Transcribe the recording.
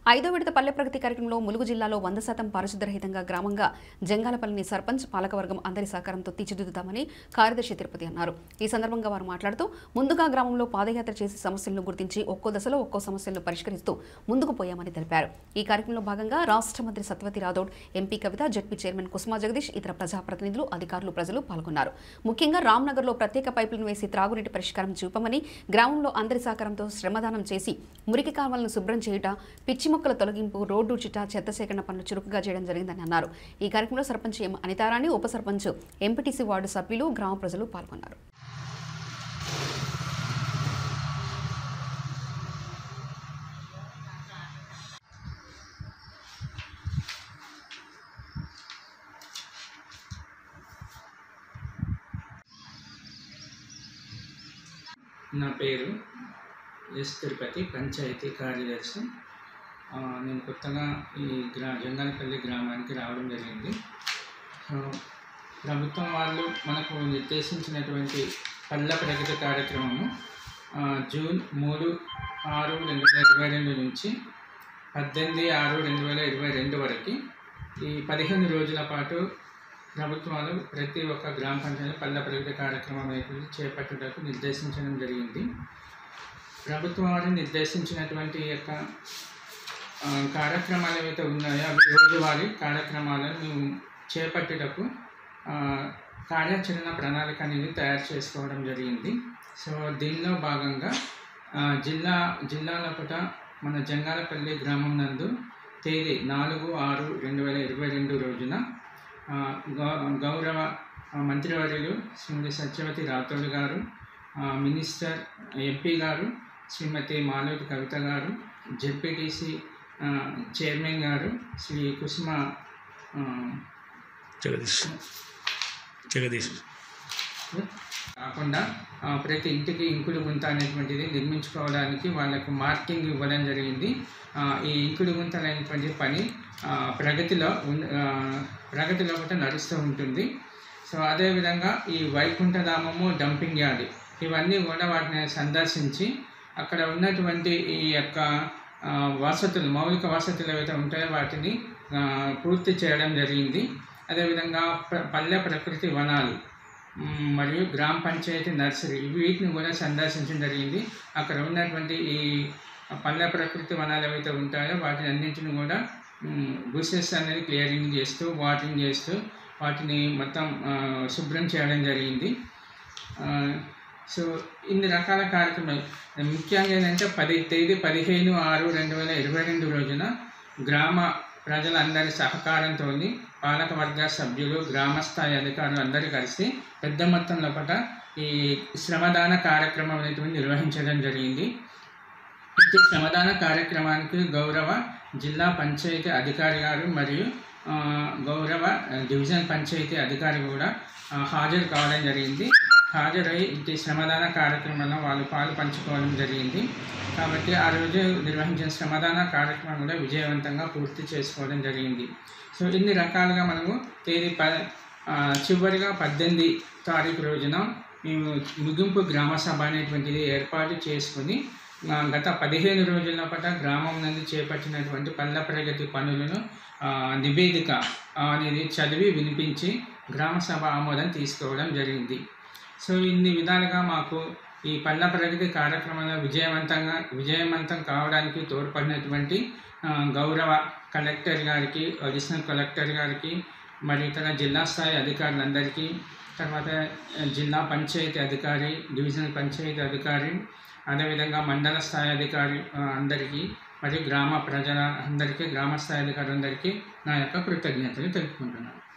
ఐదో విడత పల్లె ప్రగతి కార్యక్రమంలో ములుగు జిల్లాలో వంద శాతం పారిశుద్ధ రహితంగా గ్రామంగా జంగాలపల్లిని సర్పంచ్ పాలకవర్గం అందరి సహకారంతో తీర్చిదిద్దుతామని కార్యదర్శి తిరుపతి అన్నారు ఈ సందర్భంగా వారు మాట్లాడుతూ ముందుగా గ్రామంలో పాదయాత్ర చేసి సమస్యలను గుర్తించి ఒక్కో దశలో ఒక్కో సమస్యలను పరిష్కరిస్తూ ముందుకు పోయామని తెలిపారు ఈ కార్యక్రమంలో భాగంగా రాష్ట్ర మంత్రి Satyavathi Rathod MP Kavitha ZP chairman Kusuma Jagadish ఇతర ప్రజాప్రతినిధులు అధికారులు ప్రజలు పాల్గొన్నారు ముఖ్యంగా రామ్నగర్లో ప్రత్యేక పైపులను వేసి త్రాగునీటి పరిష్కారం చూపమని గ్రామంలో అందరి సహకారంతో శ్రమదానం చేసి మురికి కాలువలను శుభ్రం చేయుట పిచ్చి మొక్కల తొలగింపు రోడ్డు చిట చెత్త సేకరణ పనులు చురుకుగా చేయడం జరిగిందని అన్నారు ఈ కార్యక్రమంలో సర్పంచ్ ఎం అనితారాణి ఉప సర్పంచ్ ఎంపీటీసీ వార్డు సభ్యులు గ్రామ ప్రజలు పాల్గొన్నారు నా పేరు ఎస్ తిరుపతి పంచాయతీ కార్యదర్శి ఆ, నేను కొత్తగా ఈ గ్రా జంగాలపల్లి గ్రామానికి రావడం జరిగింది సో, ప్రభుత్వం వాళ్ళు మనకు నిర్దేశించినటువంటి పల్లె ప్రగతి కార్యక్రమము ఆ, జూన్ మూడు ఆరు రెండు వేల ఇరవై రెండు నుంచి పద్దెనిమిది ఆరు రెండు వేల ఇరవై రెండు వరకు ఈ పదిహేను రోజుల పాటు ప్రభుత్వాలు ప్రతి ఒక్క గ్రామ పంచాయతీ పల్లె ప్రగతి కార్యక్రమం అనేటువంటి చేపట్టుటకు నిర్దేశించడం జరిగింది ప్రభుత్వం వారు నిర్దేశించినటువంటి యొక్క ఆ, కార్యక్రమాలు ఏవైతే ఉన్నాయో అవి రోజువారీ కార్యక్రమాలను మేము చేపట్టుటకు ఆ, కార్యాచరణ ప్రణాళిక అనేది తయారు చేసుకోవడం జరిగింది సో దీనిలో భాగంగా ఆ, జిల్లా జిల్లాలో కూడా మన జంగాలపల్లి గ్రామం నందు తేదీ నాలుగు ఆరు రెండు వేల ఇరవై రెండు రోజున ఆ, గౌ- గౌరవ ఆ, మంత్రివర్యులు శ్రీమతి సత్యవతి రాథోడ్ గారు ఆ, మినిస్టర్ ఎంపీ గారు శ్రీమతి మాలూరి కవిత గారు జెడ్పీటీసీ ఆ, చైర్మన్ గారు శ్రీ కుసుమ ఆ, జగదీష్ జగదీష్ కాకుండా ఆ, ప్రతి ఇంటికి ఇంకుడు గుంత అనేటువంటిది నిర్మించుకోవడానికి వాళ్ళకు మార్కింగ్ ఇవ్వడం జరిగింది ఆ, ఈ ఇంకుడు గుంత అనేటువంటి పని ఆ, ప్రగతిలో ఉన్- ఆ, ప్రగతిలో కూడా నడుస్తూ ఉంటుంది సో అదేవిధంగా ఈ వైకుంఠధామము డంపింగ్ యార్డ్ ఇవన్నీ కూడా వాటిని సందర్శించి అక్కడ ఉన్నటువంటి ఈ యొక్క ఆ, వసతులు మౌలిక వసతులు ఏవైతే ఉంటాయో వాటిని ఆ, పూర్తి చేయడం జరిగింది అదేవిధంగా ప్ర- పల్లె ప్రకృతి వనాలు మ్, మరియు గ్రామ పంచాయతీ నర్సరీ వీటిని కూడా సందర్శించడం జరిగింది అక్కడ ఉన్నటువంటి ఈ పల్లె ప్రకృతి వనాలు ఏవైతే ఉంటాయో వాటిని అన్నింటిని కూడా బుసెస్ అనేది క్లియరింగ్ చేస్తూ వాటరింగ్ చేస్తూ వాటిని మొత్తం ఆ, శుభ్రం చేయడం జరిగింది ఆ, సో ఇన్ని రకాల కార్యక్రమాలు ముఖ్యంగా ఏంటంటే పది తేదీ పదిహేను ఆరు రెండు వేల ఇరవై రెండు రోజున గ్రామ ప్రజలందరి సహకారంతో పాలక వర్గ సభ్యులు గ్రామ స్థాయి అధికారులు అందరూ కలిసి పెద్ద మొత్తంలో పట ఈ శ్రమదాన కార్యక్రమం అనేటువంటి నిర్వహించడం జరిగింది ఈ శ్రమదాన కార్యక్రమానికి గౌరవ జిల్లా పంచాయతీ అధికారి గారు మరియు ఆ, గౌరవ డివిజన్ పంచాయతీ అధికారి కూడా ఆ, హాజరు కావడం జరిగింది హాజరై ఇంటి శ్రమదాన కార్యక్రమంలో వాళ్ళు పాలు పంచుకోవడం జరిగింది కాబట్టి ఆ రోజు నిర్వహించిన శ్రమదాన కార్యక్రమం కూడా విజయవంతంగా పూర్తి చేసుకోవడం జరిగింది సో ఇన్ని రకాలుగా మనము తేదీ ప ఆ, చివరిగా పద్దెనిమిది తారీఖు రోజున మేము ముగింపు గ్రామ సభ అనేటువంటిది ఏర్పాటు చేసుకుని ఆ, గత పదిహేను రోజుల పాట గ్రామం నుండి చేపట్టినటువంటి పల్లె ప్రగతి పనులను ఆ, నివేదిక ఆ, అనేది చదివి వినిపించి గ్రామ సభ ఆమోదం తీసుకోవడం జరిగింది సో ఇన్ని విధాలుగా మాకు ఈ పల్లె ప్రగతి కార్యక్రమంలో విజయవంతంగా విజయవంతం కావడానికి తోడ్పడినటువంటి ఆ, గౌరవ కలెక్టర్ గారికి అడిషనల్ కలెక్టర్ గారికి మరి ఇతర జిల్లా స్థాయి అధికారులందరికీ తర్వాత ఆ, జిల్లా పంచాయతీ అధికారి డివిజనల్ పంచాయతీ అధికారి అదేవిధంగా మండల స్థాయి అధికారి ఆ, అందరికీ మరియు గ్రామ ప్రజల అందరికీ గ్రామ స్థాయి అధికారులందరికీ నా యొక్క కృతజ్ఞతలు తెలుపుకుంటున్నాను